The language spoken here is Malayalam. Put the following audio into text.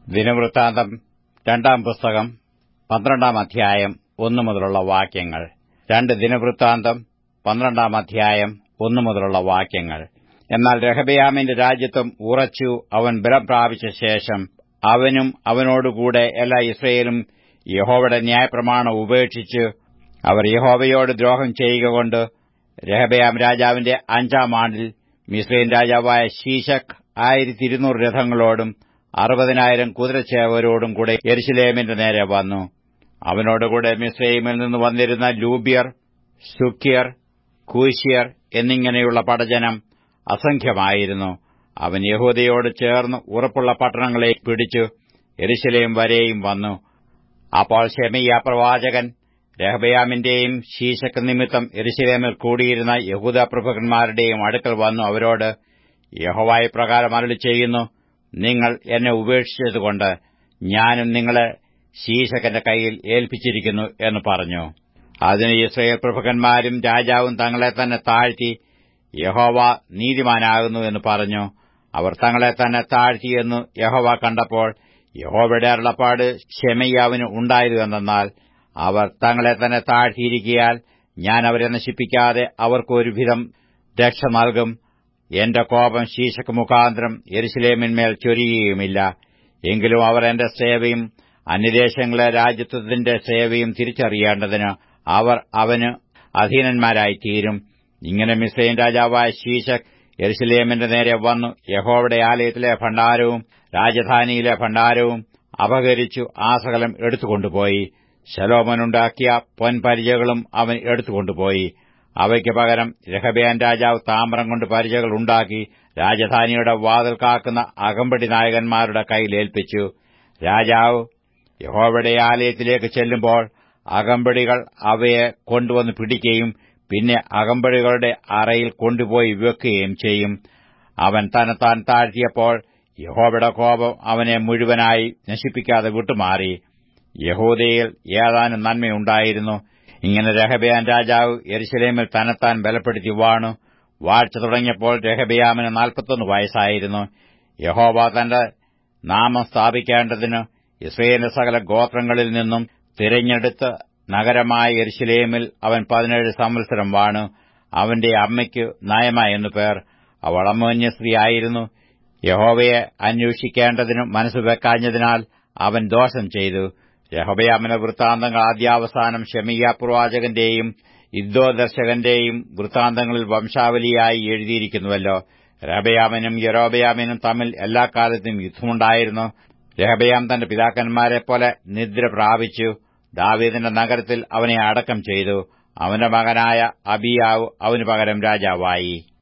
ദിനവൃത്താന്തം രണ്ടാം പുസ്തകം പന്ത്രണ്ടാം അധ്യായം ഒന്നു മുതലുള്ള വാക്യങ്ങൾ രണ്ട് ദിനവൃത്താന്തം പന്ത്രണ്ടാം അധ്യായം ഒന്നു മുതലുള്ള വാക്യങ്ങൾ എന്നാൽ രഹബയാമിന്റെ രാജ്യത്വം ഉറച്ചു അവൻ ബലം പ്രാപിച്ച ശേഷം അവനും അവനോടുകൂടെ എല്ലാ ഇസ്രയേലും യഹോവയുടെ ന്യായപ്രമാണം ഉപേക്ഷിച്ച് അവർ യഹോവയോട് ദ്രോഹം ചെയ്യുക കൊണ്ട് രഹബയാം രാജാവിന്റെ അഞ്ചാം ആണ്ടിൽ മിസ്രൈൻ രാജാവായ ശീശക് ആയിരത്തി ഇരുന്നൂറ് രഥങ്ങളോടും അറുപതിനായിരം കുതിരച്ചേവരോടും കൂടെ യെരുശലേമിന്റെ നേരെ വന്നു അവനോടുകൂടെ മിസ്രൈമിൽ നിന്ന് വന്നിരുന്ന ലൂബ്യർ സുഖ്യർ കൂശ്യർ എന്നിങ്ങനെയുള്ള പടജനം അസംഖ്യമായിരുന്നു അവൻ യഹൂദയോട് ചേർന്ന് ഉറപ്പുള്ള പട്ടണങ്ങളെ പിടിച്ചു എരുശലേം വരെയും വന്നു അപ്പോൾ ഷെമയ്യ പ്രവാചകൻ രഹബയാമിന്റെയും ശീശക്ക് നിമിത്തം എരുശലേമിൽ കൂടിയിരുന്ന യഹൂദ പ്രഭുക്കന്മാരുടെയും അടുക്കൽ വന്നു അവരോട് യഹോവായ പ്രകാരം അരളി ചെയ്യുന്നു നിങ്ങൾ എന്നെ ഉപേക്ഷിച്ചതുകൊണ്ട് ഞാനും നിങ്ങളെ ശീശകന്റെ കൈയിൽ ഏൽപ്പിച്ചിരിക്കുന്നു എന്ന് പറഞ്ഞു അതിന് ഇസ്രയേൽ പ്രഭുക്കന്മാരും രാജാവും തങ്ങളെ തന്നെ താഴ്ത്തി യഹോവ നീതിമാനാകുന്നു എന്ന് പറഞ്ഞു അവർ തങ്ങളെ തന്നെ താഴ്ത്തിയെന്നു യഹോവ കണ്ടപ്പോൾ യഹോവയുടെ അരുളപ്പാട് ഷെമയ്യാവിന് ഉണ്ടായതു എന്നാൽ അവർ തങ്ങളെ തന്നെ താഴ്ത്തിയിരിക്കിയാൽ ഞാൻ അവരെ നശിപ്പിക്കാതെ അവർക്കൊരുവിധം രക്ഷ നൽകും എന്റെ കോപം ശീശക്ക് മുഖാന്തരം യെരുശലേമിന്മേൽ ചൊരിയുകയുമില്ല എങ്കിലും അവർ എന്റെ സേവയും അന്യദേശങ്ങളെ രാജ്യത്വത്തിന്റെ സേവയും തിരിച്ചറിയേണ്ടതിന് അവർ അവന് അധീനന്മാരായിത്തീരും ഇങ്ങനെ മിസ്രൈൻ രാജാവായ ശീശക് യെരുസലേമിന്റെ നേരെ വന്നു യഹോവയുടെ ആലയത്തിലെ ഭണ്ഡാരവും രാജധാനിയിലെ ഭണ്ഡാരവും അപഹരിച്ചു ആ സകലം എടുത്തുകൊണ്ടുപോയി ശലോമനുണ്ടാക്കിയ പൊൻപരിചകളും അവൻ എടുത്തുകൊണ്ടുപോയി അവയ്ക്ക് പകരം രഹബയാൻ രാജാവ് താമ്രം കൊണ്ട് പരിചകൾ ഉണ്ടാക്കി രാജധാനിയുടെ വാതിൽ കാക്കുന്ന അകമ്പടി നായകന്മാരുടെ കൈയിലേൽപ്പിച്ചു രാജാവ് യഹോവയുടെ ആലയത്തിലേക്ക് ചെല്ലുമ്പോൾ അകമ്പടികൾ അവയെ കൊണ്ടുവന്ന് പിടിക്കുകയും പിന്നെ അകമ്പടികളുടെ അറയിൽ കൊണ്ടുപോയി വെക്കുകയും ചെയ്യും അവൻ തന്നെത്താൻ താഴ്ത്തിയപ്പോൾ യഹോവയുടെ കോപം അവനെ മുഴുവനായി നശിപ്പിക്കാതെ വിട്ടുമാറി യഹൂദയിൽ ഏതാനും നന്മയുണ്ടായിരുന്നു ഇങ്ങനെ രഹബയാൻ രാജാവ് യെരുശലേമിൽ തന്നെത്താൻ ബലപ്പെടുത്തി വാണു വാഴ്ച തുടങ്ങിയപ്പോൾ രഹബയാമിന് നാൽപ്പത്തൊന്ന് വയസ്സായിരുന്നു യഹോവ തന്റെ നാമം സ്ഥാപിക്കേണ്ടതിന് ഇസ്രയേലിന്റെ സകല ഗോത്രങ്ങളിൽ നിന്നും തിരഞ്ഞെടുത്ത് നഗരമായ യെരുശലേമിൽ അവൻ പതിനേഴ് സംവത്സരം വാണു അവന്റെ അമ്മയ്ക്ക് നയമ എന്നു പേർ അവൾ അമ്മോന്യ സ്ത്രീയായിരുന്നു യഹോവയെ അന്വേഷിക്കേണ്ടതിന് മനസ്സ് വെക്കാഞ്ഞതിനാൽ അവൻ ദോഷം ചെയ്തു യഹോബയാമിന്റെ വൃത്താന്തങ്ങൾ ആദ്യാവസാനം ഷെമിയ പ്രവാചകന്റെയും ഇദ്ദോ ദർശകന്റെയും വൃത്താന്തങ്ങളിൽ വംശാവലിയായി എഴുതിയിരിക്കുന്നുവല്ലോ രഹബയാമിനും യരോബയാമിനും തമ്മിൽ എല്ലാ കാലത്തും യുദ്ധമുണ്ടായിരുന്നു രഹബയാം തന്റെ പിതാക്കന്മാരെപ്പോലെ നിദ്ര പ്രാപിച്ചു ദാവീദിന്റെ നഗരത്തിൽ അവനെ അടക്കം ചെയ്തു അവന്റെ മകനായ അബിയാവ് അവനു പകരം രാജാവായി